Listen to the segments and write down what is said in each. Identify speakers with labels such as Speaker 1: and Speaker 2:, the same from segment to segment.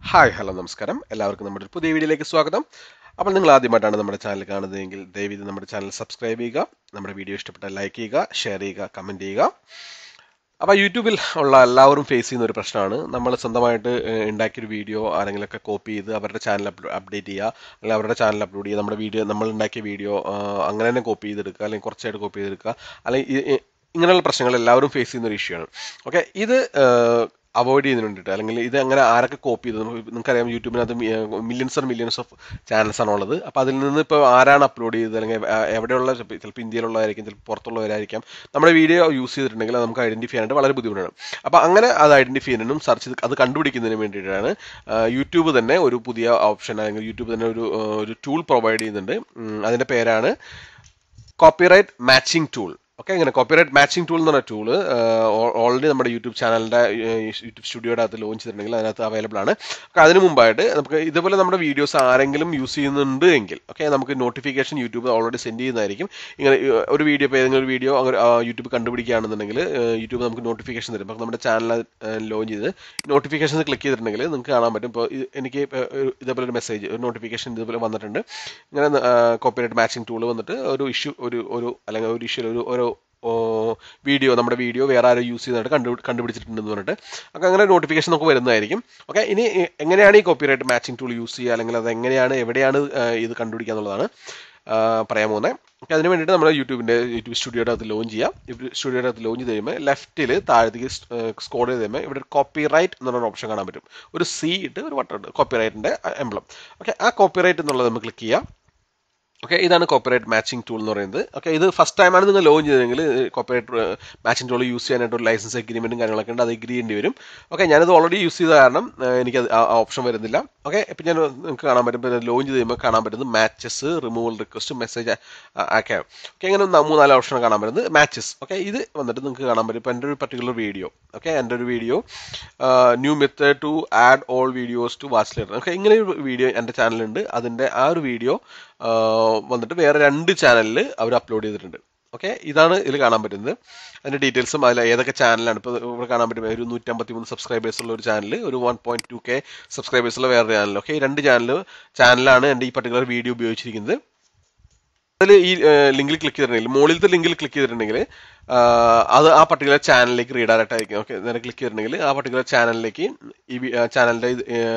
Speaker 1: hi hello നമസ്കാരം എല്ലാവർക്കും നമ്മുടെ ഒരു പുതിയ വീഡിയോയിലേക്ക് സ്വാഗതം അപ്പോൾ നിങ്ങൾ ആദ്യമായിട്ടാണ് നമ്മുടെ ചാനൽ കാണുന്നതെങ്കിൽ ദയവീത് നമ്മുടെ ചാനൽ സബ്സ്ക്രൈബ് ചെയ്യുക നമ്മുടെ വീഡിയോ ഇഷ്ടപ്പെട്ടാൽ ലൈക്ക് ചെയ്യുക ഷെയർ ചെയ്യുക കമൻറ്റ് ചെയ്യുക അപ്പോൾ യൂട്യൂബിൽ ഉള്ള എല്ലാവരും ഫേസ് ചെയ്യുന്ന ഒരു പ്രശ്നമാണ് നമ്മൾ സ്വന്തമായിട്ട് ഏഹ്, ഉണ്ടാക്കിയൊരു വീഡിയോ ആരെങ്കിലുമൊക്കെ കോപ്പി ചെയ്ത് അവരുടെ ചാനൽ അപ്ഡേറ്റ് ചെയ്യുക അല്ലെങ്കിൽ അവരുടെ ചാനൽ അപ്ലോഡ് ചെയ്യുക നമ്മുടെ വീഡിയോ നമ്മൾ ഉണ്ടാക്കിയ വീഡിയോ അങ്ങനെ തന്നെ കോപ്പി ചെയ്തെടുക്കുക അല്ലെങ്കിൽ കുറച്ചായിട്ട് കോപ്പി ചെയ്തെടുക്കുക അല്ലെങ്കിൽ ഈ- ഈ- ഇങ്ങനെയുള്ള പ്രശ്നങ്ങൾ എല്ലാവരും ഫേസ് ചെയ്യുന്ന ഒരു ഇഷ്യൂ ആണ് ഓക്കെ ഇത് അവോയ്ഡ് ചെയ്യുന്നതിന് വേണ്ടിയിട്ട് അല്ലെങ്കിൽ ഇത് അങ്ങനെ ആരൊക്കെ കോപ്പി ചെയ്ത് നമുക്ക് നിങ്ങൾക്കറിയാം യൂട്യൂബിനകത്ത് millions and millions of channels ആണ് ഉള്ളത് അപ്പോൾ അതിൽ നിന്ന് ഇപ്പോൾ ആരാണ് അപ്ലോഡ് ചെയ്തത് അല്ലെങ്കിൽ ആ, എവിടെയുള്ള ചിലപ്പോൾ ഇന്ത്യയിലുള്ളതായിരിക്കും ചിലപ്പോൾ പുറത്തുള്ളവരായിരിക്കാം നമ്മുടെ വീഡിയോ യൂസ് ചെയ്തിട്ടുണ്ടെങ്കിൽ അത് നമുക്ക് ഐഡന്റിഫൈ ചെയ്യാനായിട്ട് വളരെ ബുദ്ധിമുട്ടാണ് അപ്പോൾ അങ്ങനെ അത് ഐഡന്റിഫൈ ചെയ്യുന്നതിനും സെർച്ച് ചെയ്ത് അത് കണ്ടുപിടിക്കുന്നതിന് വേണ്ടിയിട്ടാണ് ആ, യൂട്യൂബ് തന്നെ ഒരു പുതിയ ഓപ്ഷൻ അല്ലെങ്കിൽ യൂട്യൂബ് തന്നെ ഒരു ആ, ഒരു ടൂൾ പ്രൊവൈഡ് ചെയ്യുന്നുണ്ട് ഉം, അതിന്റെ പേരാണ് കോപ്പിറൈറ്റ് മാച്ചിങ് ടൂൾ ഓക്കെ ഇങ്ങനെ കോപ്പിറൈറ്റ് മാച്ചിങ് ടൂൾ എന്ന് പറഞ്ഞ ടൂള് ഓൾറെഡി നമ്മുടെ യൂട്യൂബ് ചാനലിന്റെ യൂട്യൂബ് സ്റ്റുഡിയോയുടെ അകത്ത് ലോഞ്ച് ചെയ്തിട്ടുണ്ടെങ്കിൽ അതിനകത്ത് അവൈലബിൾ ആണ് അപ്പോൾ അതിന് മുമ്പായിട്ട് നമുക്ക് ഇതുപോലെ നമ്മുടെ വീഡിയോസ് ആരെങ്കിലും യൂസ് ചെയ്യുന്നുണ്ട് എങ്കിൽ ഓക്കെ നമുക്ക് നോട്ടിഫിക്കേഷൻ യൂട്യൂബ് ഓൾറെഡി സെൻഡ് ചെയ്യുന്നതായിരിക്കും ഇങ്ങനെ ഏഹ്, ഒരു വീഡിയോ ഇപ്പോൾ ഏതെങ്കിലും ഒരു വീഡിയോ അങ്ങനെ യൂട്യൂബ് കണ്ടുപിടിക്കുകയാണെന്നുണ്ടെങ്കിൽ ഏഹ്, യൂട്യൂബ് നമുക്ക് നോട്ടിഫിക്കേഷൻ തരും അപ്പോൾ നമ്മുടെ ചാനൽ ലോഞ്ച് ചെയ്ത് നോട്ടിഫിക്കേഷൻ ക്ലിക്ക് ചെയ്തിട്ടുണ്ടെങ്കിൽ നിങ്ങൾക്ക് കാണാൻ പറ്റും ഇപ്പോൾ ഇത് എനിക്ക് ഇപ്പോൾ ഒരു ഇതേപോലെ ഒരു മെസ്സേജ് ഒരു നോട്ടിഫിക്കേഷൻ ഇതുപോലെ വന്നിട്ടുണ്ട് ഇങ്ങനെ കോപ്പിറൈറ്റ് മാച്ചിങ് ടൂൾ വന്നിട്ട് ഒരു ഇഷ്യൂ ഒരു ഒരു അല്ലെങ്കിൽ ഒരു ഇഷ്യൂ ഒരു ഒരു വീഡിയോ നമ്മുടെ വീഡിയോ വേറെ ആരും യൂസ് ചെയ്തിട്ട് കണ്ടു കണ്ടുപിടിച്ചിട്ടുണ്ടെന്ന് പറഞ്ഞിട്ട് ഒക്കെ അങ്ങനെ നോട്ടിഫിക്കേഷൻ നമുക്ക് വരുന്നതായിരിക്കും ഓക്കെ ഇനി എ- എങ്ങനെയാണ് ഈ കോപ്പിറൈറ്റ് മാച്ചിങ് ടൂൾ യൂസ് ചെയ്യുക അല്ലെങ്കിൽ അത് എങ്ങനെയാണ് എവിടെയാണ് ആ, ഇത് കണ്ടുപിടിക്കുക എന്നുള്ളതാണ് ആ, പറയാൻ പോകുന്നത് ഓക്കെ അതിന് വേണ്ടിയിട്ട് നമ്മൾ യൂട്യൂബിൻ്റെ യൂട്യൂബ് സ്റ്റുഡിയോയുടെ അകത്ത് ലോഞ്ച് ചെയ്യാം യൂട്യൂബ് സ്റ്റുഡിയോയുടെ അകത്ത് ലോഞ്ച് ചെയ്ത് കഴിയുമ്പോൾ ലെഫ്റ്റിൽ താഴത്തേക്ക് സ്കോർ ചെയ്ത് കഴിയുമ്പോൾ ഇവിടെ കോപ്പി റൈറ്റ് എന്നുള്ള ഓപ്ഷൻ കാണാൻ പറ്റും ഒരു സി ഇട്ട് ഒരു വട്ടം കോപ്പി റൈറ്റിൻ്റെ എംബ്ലം ഓക്കെ ആ കോപ്പി റൈറ്റ് എന്നുള്ളത് നമുക്ക് ക്ലിക്ക് ചെയ്യാം ഓക്കെ ഇതാണ് കോപ്പറേറ്റ് മാച്ചിങ് ടൂൾ എന്ന് പറയുന്നത് ഓക്കെ ഇത് ഫസ്റ്റ് ടൈമാണ് നിങ്ങൾ ലോഞ്ച് ചെയ്തതെങ്കിൽ കോപ്പറേറ്റ് മാച്ചിങ് ടൂൾ യൂസ് ചെയ്യാനായിട്ട് ഒരു ലൈസൻസ് അഗ്രിമെന്റും കാര്യങ്ങളൊക്കെ ഉണ്ട് അത് അഗ്രി ചെയ്യേണ്ടി വരും ഓക്കെ ഞാനിത് ഓൾറെഡി യൂസ് ചെയ്ത കാരണം ഏഹ്, എനിക്ക് ആ ഓപ്ഷൻ വരുന്നില്ല ഓക്കെ ഇപ്പം ഞാൻ നിങ്ങൾക്ക് കാണാൻ പറ്റും ഇപ്പോൾ ലോഞ്ച് ചെയ്ത് കഴിയുമ്പോൾ കാണാൻ പറ്റുന്നത് മാച്ചസ് റിമൂവൽ റിക്വസ്റ്റ് മെസ്സേജ് ഒക്കെ ഓക്കെ അങ്ങനെ ഒന്ന് മൂന്നാല് ഓപ്ഷൻ കാണാൻ പറ്റുന്നത് മാച്ചസ് ഓക്കെ ഇത് വന്നിട്ട് നിങ്ങൾക്ക് കാണാൻ പറ്റും ഇപ്പോൾ എൻ്റെ ഒരു പർട്ടിക്കുലർ വീഡിയോ ഓക്കെ എൻ്റെ ഒരു video new method to add all videos to watch later okay ഇങ്ങനെ ഒരു വീഡിയോ എൻ്റെ ചാനലുണ്ട് അതിൻ്റെ ആ ഒരു വീഡിയോ വന്നിട്ട് വേറെ രണ്ട് ചാനലിൽ അവർ അപ്ലോഡ് ചെയ്തിട്ടുണ്ട് ഓക്കെ ഇതാണ് ഇതിൽ കാണാൻ പറ്റുന്നത് അതിന്റെ ഡീറ്റെയിൽസും അതിൽ ഏതൊക്കെ ചാനലാണ് ഇപ്പോൾ ഇവിടെ കാണാൻ പറ്റും ഒരു നൂറ്റമ്പത്തി മൂന്ന് സബ്സ്ക്രൈബേഴ്സ് ഉള്ള ഒരു ചാനൽ ഒരു one point two K subscribers ഉള്ള വേറെ ചാനൽ ഓക്കെ ഈ രണ്ട് ചാനൽ ചാനലാണ് എൻ്റെ ഈ പർട്ടിക്കുലർ വീഡിയോ ഉപയോഗിച്ചിരിക്കുന്നത് അതിൽ ഈ ലിങ്കിൽ ക്ലിക്ക് ചെയ്തിട്ടുണ്ടെങ്കിൽ മുകളിലത്തെ ലിങ്കിൽ ക്ലിക്ക് ചെയ്തിട്ടുണ്ടെങ്കിൽ ആ, അത് ആ പർട്ടിക്കുലർ ചാനലിലേക്ക് റീഡയറക്റ്റ് ആയിരിക്കും ഓക്കെ നേരെ ക്ലിക്ക് ചെയ്തിട്ടുണ്ടെങ്കിൽ ആ പർട്ടിക്കുലർ ചാനലിലേക്ക് ഈ ചാനലിന്റെ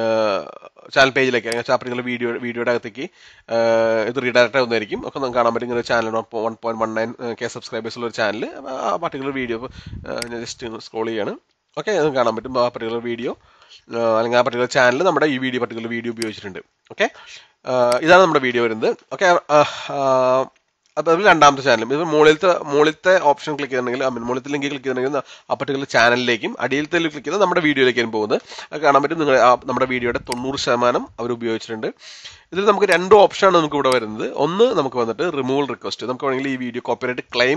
Speaker 1: ചാനൽ പേജിലേക്ക് ആ പർട്ടിക്കുലർ വീഡിയോ വീഡിയോയുടെ അകത്തേക്ക് ആ, ഇത് റീഡയറക്റ്റ് ആവുന്നതായിരിക്കും ഒക്കെ നമുക്ക് കാണാൻ പറ്റും ഇങ്ങനെ channel one point one nine K subscribers ഉള്ള ഒരു ചാനൽ ആ പർട്ടിക്കുലർ വീഡിയോ ഞാൻ ജസ്റ്റ് സ്ക്രോൾ ചെയ്യാണ് ഓക്കെ അത് കാണാൻ പറ്റും ആ പർട്ടിക്കുലർ വീഡിയോ അല്ലെങ്കിൽ ആ പർട്ടിക്കുലർ ചാനൽ നമ്മുടെ ഈ വീഡിയോ പർട്ടിക്കുലർ വീഡിയോ ഉപയോഗിച്ചിട്ടുണ്ട് ഓക്കെ ഇതാണ് നമ്മുടെ വീഡിയോ വരുന്നത് ഓക്കെ അതുപോലെ രണ്ടാമത്തെ ചാനലും ഇത് മുകളിലത്തെ മുകളിലത്തെ ഓപ്ഷൻ ക്ലിക്ക് ചെയ്തിട്ടുണ്ടെങ്കിൽ I mean, മുകളിലത്തെ ലിങ്ക് ക്ലിക്ക് ചെയ്തിട്ടുണ്ടെങ്കിൽ ആ പർട്ടിക്കുലർ ചാനലിലേക്കും അടിയിലത്തെ ക്ലിക്ക് ചെയ്താൽ നമ്മുടെ വീഡിയോയിലേക്കാണ് പോകുന്നത് അത് കാണാൻ പറ്റും നിങ്ങൾ ആ നമ്മുടെ വീഡിയോയുടെ തൊണ്ണൂറ് ശതമാനം അവർ ഉപയോഗിച്ചിട്ടുണ്ട് ഇതിൽ നമുക്ക് രണ്ട് ഓപ്ഷനാണ് നമുക്ക് ഇവിടെ വരുന്നത് ഒന്ന് നമുക്ക് വന്നിട്ട് റിമൂവൽ റിക്വസ്റ്റ് നമുക്ക് വേണമെങ്കിൽ ഈ video copyright claim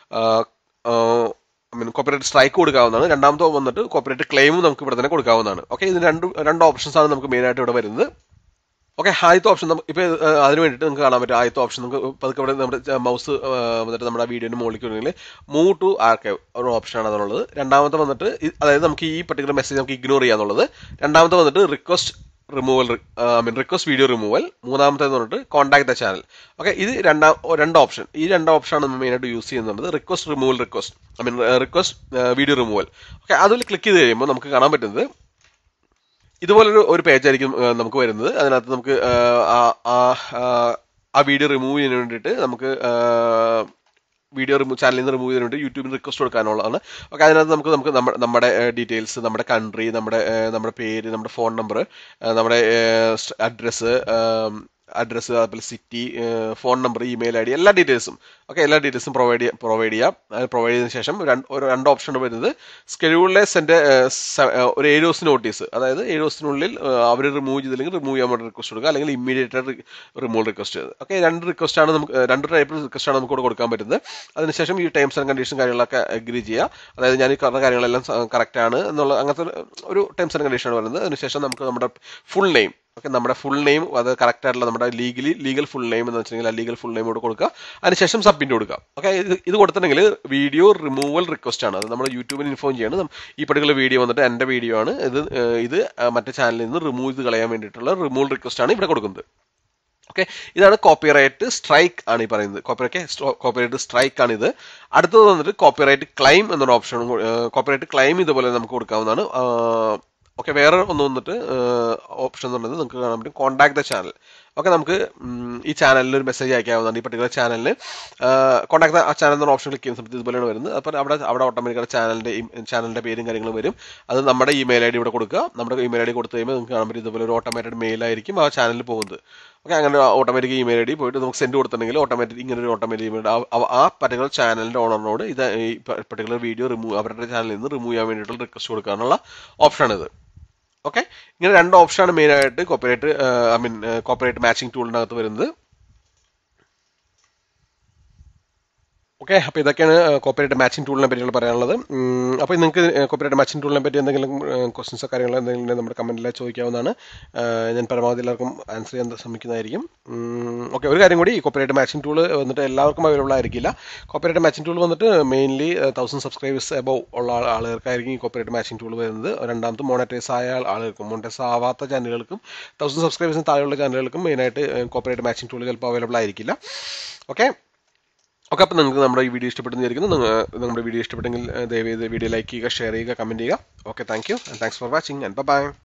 Speaker 1: I mean copyright strike കൊടുക്കാവുന്നതാണ് രണ്ടാമത്തെ വന്നിട്ട് കോപ്പറേറ്റ് ക്ലെയിമും നമുക്ക് ഇവിടെ തന്നെ കൊടുക്കാവുന്നതാണ് ഓക്കെ ഇതിന് രണ്ട് രണ്ട് ഓപ്ഷൻസ് ആണ് നമുക്ക് മെയിൻ ആയിട്ട് ഇവിടെ വരുന്നത് ഓക്കെ ആദ്യത്തെ ഓപ്ഷൻ ഇപ്പോൾ അതിന് വേണ്ടിയിട്ട് നിങ്ങൾക്ക് കാണാൻ പറ്റും ആദ്യത്തെ ഓപ്ഷൻ നമുക്ക് പതുക്കെ ഇവിടെ നമ്മുടെ മൗസ് വന്നിട്ട് നമ്മുടെ വീഡിയോയുടെ മുകളിലേക്ക് വരുന്നെങ്കിൽ മൂവ് ടു ആർക്കൈവ് ഒരു ഓപ്ഷനാണ് അതിനുള്ളത് രണ്ടാമത്തെ വന്നിട്ട് ഇ- അതായത് നമുക്ക് ഈ പർട്ടിക്കുലർ മെസ്സേജ് നമുക്ക് ഇഗ്നോർ ചെയ്യാന്നുള്ളത് രണ്ടാമത്തെ വന്നിട്ട് request removal I mean request video removal മൂന്നാമത്തെ വന്നിട്ട് കോൺടാക്ട് ദ ചാനൽ ഓക്കെ ഇത് രണ്ടാം ഓ, രണ്ട് ഓപ്ഷൻ ഈ രണ്ട് ഓപ്ഷനാണ് നമ്മൾ മെയിനായിട്ട് യൂസ് ചെയ്യുന്നത് request removal request I mean request video removal okay അതിൽ ക്ലിക്ക് ചെയ്ത് കഴിയുമ്പോൾ നമുക്ക് കാണാൻ പറ്റുന്നത് ഇതുപോലൊരു ഒരു പേജ് ആയിരിക്കും ഏഹ്, നമുക്ക് വരുന്നത് അതിനകത്ത് നമുക്ക് ഏഹ്, ആ- ആ- ആ- ആ വീഡിയോ റിമൂവ് ചെയ്യാൻ വേണ്ടിയിട്ട് നമുക്ക് വീഡിയോ റിമൂവ് ചാനലിൽ നിന്ന് റിമൂവ് ചെയ്യാൻ വേണ്ടി യൂട്യൂബിൽ റിക്വസ്റ്റ് കൊടുക്കാനുള്ളതാണ് ഓക്കെ അതിനകത്ത് നമുക്ക് നമുക്ക് നമ്മ- നമ്മുടെ ഡീറ്റെയിൽസ് നമ്മുടെ കൺട്രി നമ്മുടെ ഏഹ്, നമ്മുടെ പേര് നമ്മുടെ ഫോൺ നമ്പർ നമ്മുടെ അഡ്രസ്സ് അഡ്രസ്സ് അതുപോലെ city phone number email ID ഡി എല്ലാ ഡീറ്റെയിൽസും ഓക്കെ എല്ലാ ഡീറ്റെയിൽസും പ്രൊവൈഡ് പ്രൊവൈഡ് ചെയ്യാം അത് പ്രൊവൈഡ് ചെയ്തതിനു ശേഷം രണ്ട് ഒരു രണ്ട് ഓപ്ഷൻ വരുന്നത് സ്കെഡ്യൂളിലെ സെൻഡ് ഒരു ഏഴ് ദിവസം നോട്ടീസ് അതായത് ഏഴ് ദിവസത്തിനുള്ളിൽ അവർ റിമൂവ് ചെയ്തില്ലെങ്കിൽ റിമൂവ് ചെയ്യാൻ വേണ്ടി റിക്വസ്റ്റ് കൊടുക്കുക അല്ലെങ്കിൽ ഇമ്മീഡിയറ്റ് റിമൂവ് റിക്വസ്റ്റ് ഓക്കെ രണ്ട് റിക്വസ്റ്റ് ആണ് നമുക്ക് ഏഹ്, രണ്ട് ടൈപ്പ് റിക്വസ്റ്റ് ആണ് നമുക്ക് ഇവിടെ കൊടുക്കാൻ പറ്റുന്നത് അതിനുശേഷം ഈ ടൈംസ് ആൻഡ് കണ്ടീഷൻ കാര്യങ്ങളൊക്കെ അഗ്രി ചെയ്യുക അതായത് ഞാൻ ഈ പറഞ്ഞ കാര്യങ്ങളെല്ലാം കറക്റ്റ് ആണ് എന്നുള്ള അങ്ങനത്തെ ഒരു- ഒരു ടൈംസ് ആൻഡ് കണ്ടീഷൻ ആണ് പറയുന്നത് അതിനുശേഷം നമുക്ക് നമ്മുടെ ഫുൾ നെയിം ഓക്കെ നമ്മുടെ ഫുൾ നെയിം അത് കറക്റ്റ് ആയിട്ടുള്ള നമ്മുടെ ലീഗലി ലീഗൽ ഫുൾ നെയിം എന്ന് വെച്ചിട്ടുണ്ടെങ്കിൽ ആ ലീഗൽ ഫുൾ നെയിം കൂടെ കൊടുക്കുക അതിനുശേഷം സബ്മിറ്റ് കൊടുക്കുക ഓക്കെ ഇത് ഇത് കൊടുത്തിട്ടുണ്ടെങ്കിൽ വീഡിയോ റിമൂവൽ റിക്വസ്റ്റ് ആണ് അത് നമ്മൾ യൂട്യൂബിൽ ഇൻഫോം ചെയ്യാണ് നം- ഈ പർട്ടിക്കുലർ വീഡിയോ വന്നിട്ട് എൻ്റെ വീഡിയോ ആണ് ഇത് ഏഹ്, ഇത് ആ, മറ്റേ ചാനലിൽ നിന്ന് റിമൂവ് ചെയ്ത് കളയാൻ വേണ്ടിയിട്ടുള്ള റിമൂവൽ റിക്വസ്റ്റ് ആണ് ഇവിടെ കൊടുക്കുന്നത് ഓക്കെ ഇതാണ് കോപ്പിറൈറ്റ് സ്ട്രൈക്ക് ആണ് ഈ പറയുന്നത് കോപ്പിറൈറ്റ് കോപ്പിറൈറ്റ് സ്ട്രൈക്ക് ആണ് ഇത് അടുത്തത് വന്നിട്ട് കോപ്പിറൈറ്റ് ക്ലൈം എന്നൊരു ഓപ്ഷൻ കോപ്പിറൈറ്റ് ക്ലൈം ഇതുപോലെ നമുക്ക് കൊടുക്കാവുന്നതാണ് ഓക്കെ വേറെ ഒന്ന് വന്നിട്ട് ഓപ്ഷൻ എന്ന് പറയുന്നത് നമുക്ക് കാണാൻ പറ്റും കോൺടാക്ട് ദ ചാനൽ ഓക്കെ നമുക്ക് ഉം, ഈ ചാനലിൽ ഒരു മെസ്സേജ് അയക്കാവുന്നതാണ് ഈ പർട്ടിക്കുലർ ചാനലിന് കോൺടാക്ട് ആ ചാനൽ എന്ന ഓപ്ഷൻ ക്ലിക്ക് ചെയ്യുന്ന സമയത്ത് ഇതുപോലെയാണ് വരുന്നത് അപ്പോൾ അവിടെ അവിടെ ഓട്ടോമാറ്റിക്കായിട്ട് ചാനലിന്റെ ചാനലിന്റെ പേരും കാര്യങ്ങളും വരും അത് നമ്മുടെ ഇമെയിൽ ഐ ഡി ഇവിടെ കൊടുക്കുക നമ്മുടെ ഇമെയിൽ ഐ ഡി കൊടുത്തു കഴിയുമ്പോൾ നിങ്ങൾക്ക് കാണാൻ പറ്റും ഇതുപോലെ ഒരു ഓട്ടോമാറ്റഡ് മെയിൽ ആയിരിക്കും ആ ചാനലിൽ പോകുന്നത് ഓക്കെ അങ്ങനെ ഓട്ടോമാറ്റിക് ഇമെയിൽ ഐ ഡി പോയിട്ട് നമുക്ക് സെൻഡ് കൊടുത്തിട്ടുണ്ടെങ്കിൽ ഓട്ടോമാറ്റിക് ഇങ്ങനെ ഒരു ഓട്ടോമാറ്റിക് ഇമെയിൽ ആ പർട്ടിക്കുലർ ചാനലിന്റെ ഓണറിനോട് ഇത് ഈ പർട്ടിക്കുലർ വീഡിയോ റിമൂവ് അവരുടെ ചാനലിൽ നിന്ന് റിമൂവ് ചെയ്യാൻ വേണ്ടിയിട്ടുള്ള റിക്വസ്റ്റ് കൊടുക്കാനുള്ള ഓപ്ഷനാണിത് ഓക്കെ ഇങ്ങനെ രണ്ട് ഓപ്ഷനാണ് മെയിൻ ആയിട്ട് copyright I mean copyright matching ടൂളിനകത്ത് വരുന്നത് ഓക്കെ അപ്പോൾ ഇതൊക്കെയാണ് കോപ്പറേറ്റ് മാച്ചിങ് ടൂളിനെ പറ്റിയുള്ള പറയാനുള്ളത് ഉം, അപ്പോൾ നിങ്ങൾക്ക് കോപ്പറേറ്റ് മാച്ചിങ് ടൂളിനെ പറ്റി എന്തെങ്കിലും ക്വസ്റ്റ്യൻസോ കാര്യങ്ങളോ എന്തെങ്കിലും ഉണ്ടെങ്കിൽ നമ്മുടെ കമൻറ്റിൽ ചോദിക്കാവുന്നതാണ് ആ, ഞാൻ പരമാവധി എല്ലാവർക്കും ആൻസർ ചെയ്യാൻ ശ്രമിക്കുന്നതായിരിക്കും ഓക്കെ ഒരു കാര്യം കൂടി ഈ കോപ്പറേറ്റ് മാച്ചിങ് ടൂൾ വന്നിട്ട് എല്ലാവർക്കും അവൈലബിൾ ആയിരിക്കില്ല കോപ്പറേറ്റ് മാച്ചിങ് ടൂൾ വന്നിട്ട് മെയിൻലി തൗസൻഡ് സബ്സ്ക്രൈബേഴ്സ് എബവ് ഉള്ള ആൾ- ആളുകൾക്കായിരിക്കും ഈ കോപ്പറേറ്റ് മാച്ചിങ് ടൂൾ വരുന്നത് രണ്ടാമത് മോണറ്റൈസ് ആയ ആളുകൾക്കും മോണറ്റൈസ് ആവാത്ത ചാനലുകൾക്കും തൗസൻഡ് സബ്സ്ക്രൈബേഴ്സിന് താഴെയുള്ള ചാനലുകൾക്കും മെയിനായിട്ട് കോപ്പറേറ്റ് മാച്ചിങ് ടൂൾ ചിലപ്പോൾ അവൈലബിൾ ആയിരിക്കില്ല ഓക്കെ ഓക്കെ അപ്പോൾ നിങ്ങൾക്ക് നമ്മുടെ ഈ വീഡിയോ ഇഷ്ടപ്പെട്ടെന്ന് വിചാരിക്കുന്നു നിങ്ങൾ നമ്മുടെ വീഡിയോ ഇഷ്ടപ്പെട്ടെങ്കിൽ ദയവേത് വീഡിയോ ലൈക്ക് ചെയ്യുക ഷെയർ ചെയ്യുക കമൻറ്റ് ചെയ്യുക okay thank you and thanks for watching and by